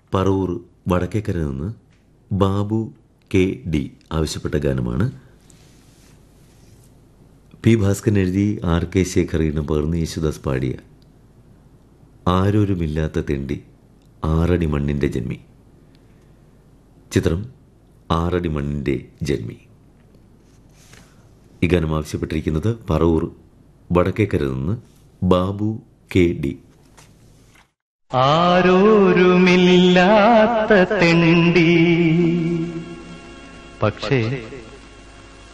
പറവൂർ വടക്കേക്കര നിന്ന് Babu K D ആവശ്യപ്പെട്ട ഗാനമാണ് പി ഭാസ്കരൻ എഴുതി ആർ കെ ശേഖർ ഇനം പകർന്ന് യേശുദാസ് പാടിയ ആരോരുമില്ലാത്ത തെണ്ടി ആറടി മണ്ണിൻ്റെ ജന്മി ചിത്രം ആറടി മണ്ണിൻ്റെ ജന്മി ഈ ഗാനം ആവശ്യപ്പെട്ടിരിക്കുന്നത് പറവൂർ വടക്കേക്കര നിന്ന് ബാബു കെ ഡി ആരോരുമില്ലാത്ത തെണ്ടി പക്ഷേ